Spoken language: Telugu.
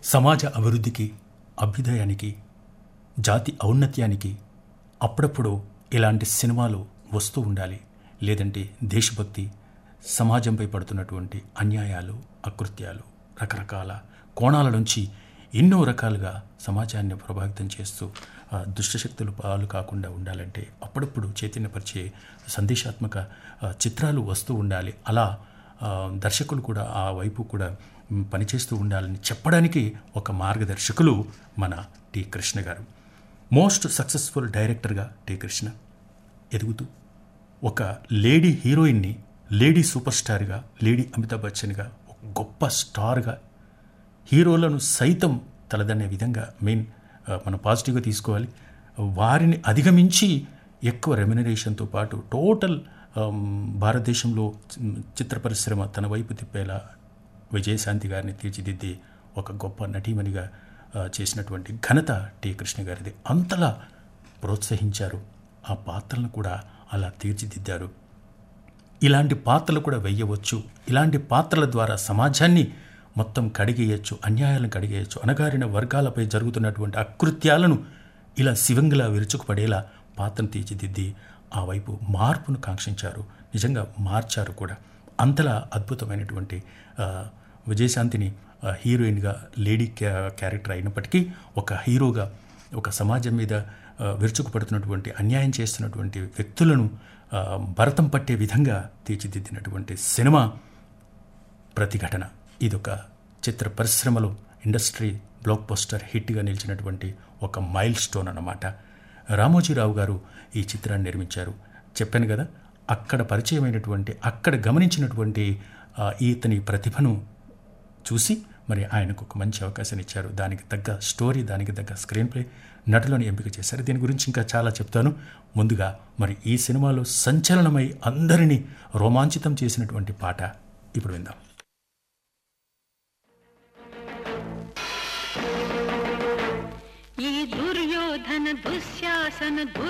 సమాజ అభివృద్ధికి అభ్యుదయానికి జాతి ఔన్నత్యానికి అప్పుడప్పుడు ఇలాంటి సినిమాలు వస్తూ ఉండాలి లేదంటే దేశభక్తి సమాజంపై పడుతున్నటువంటి అన్యాయాలు అకృత్యాలు రకరకాల కోణాల నుంచి ఎన్నో రకాలుగా సమాజాన్ని ప్రభావితం చేస్తూ ఆ, దుష్టశక్తులు పాలు కాకుండా ఉండాలంటే అప్పుడప్పుడు చైతన్యపరిచే సందేశాత్మక ఆ, చిత్రాలు వస్తూ ఉండాలి అలా ఆ, దర్శకులు కూడా ఆ వైపు కూడా మ్, పనిచేస్తూ ఉండాలని చెప్పడానికి ఒక మార్గదర్శకులు మన టి కృష్ణ గారు మోస్ట్ సక్సెస్ఫుల్ డైరెక్టర్గా టి కృష్ణ ఎదుగుతూ ఒక లేడీ హీరోయిన్ని లేడీ సూపర్ స్టార్గా లేడీ అమితాబ్ బచ్చన్గా ఒక గొప్ప స్టార్గా హీరోలను సైతం తలదన్నే విధంగా మెయిన్ ఆ, మనం పాజిటివ్గా తీసుకోవాలి వారిని అధిగమించి ఎక్కువ రెమ్యునరేషన్తో పాటు టోటల్ ఆమ్, భారతదేశంలో చి- చిత్ర పరిశ్రమ తన వైపు తిప్పేలా విజయశాంతి గారిని తీర్చిదిద్ది ఒక గొప్ప నటీమణిగా ఆ, చేసినటువంటి ఘనత టి కృష్ణ గారిది అంతలా ప్రోత్సహించారు ఆ పాత్రలను కూడా అలా తీర్చిదిద్దారు ఇలాంటి పాత్రలు కూడా వెయ్యవచ్చు ఇలాంటి పాత్రల ద్వారా సమాజాన్ని మొత్తం కడిగేయచ్చు అన్యాయాలను కడిగేయచ్చు అణగారిన వర్గాలపై జరుగుతున్నటువంటి అకృత్యాలను ఇలా శివంగిలా విరుచుకుపడేలా పాత్రను తీర్చిదిద్ది ఆ వైపు మార్పును కాంక్షించారు నిజంగా మార్చారు కూడా అంతలా అద్భుతమైనటువంటి ఆ, విజయశాంతిని ఆ, హీరోయిన్గా లేడీ క్యా క్యారెక్టర్ అయినప్పటికీ ఒక హీరోగా ఒక సమాజం మీద ఆ, విరుచుకుపడుతున్నటువంటి అన్యాయం చేస్తున్నటువంటి వ్యక్తులను ఆ, భరతం పట్టే విధంగా తీర్చిదిద్దినటువంటి సినిమా ప్రతిఘటన ఇదొక చిత్ర పరిశ్రమలో ఇండస్ట్రీ బ్లాక్ పోస్టర్ హిట్గా నిలిచినటువంటి ఒక మైల్ స్టోన్ అన్నమాట రామోజీరావు గారు ఈ చిత్రాన్ని నిర్మించారు చెప్పాను కదా అక్కడ పరిచయమైనటువంటి అక్కడ గమనించినటువంటి ఆ, ఇతని ప్రతిభను చూసి మరి ఆయనకు ఒక మంచి అవకాశం ఇచ్చారు దానికి తగ్గ స్టోరీ దానికి తగ్గ స్క్రీన్ ప్లే నటులను ఎంపిక చేశారు దీని గురించి ఇంకా చాలా చెప్తాను ముందుగా మరి ఈ సినిమాలో సంచలనమై అందరినీ రోమాంచితం చేసినటువంటి పాట ఇప్పుడు విందాం ఈ దుర్యోధన దుశ్శాసన దుర్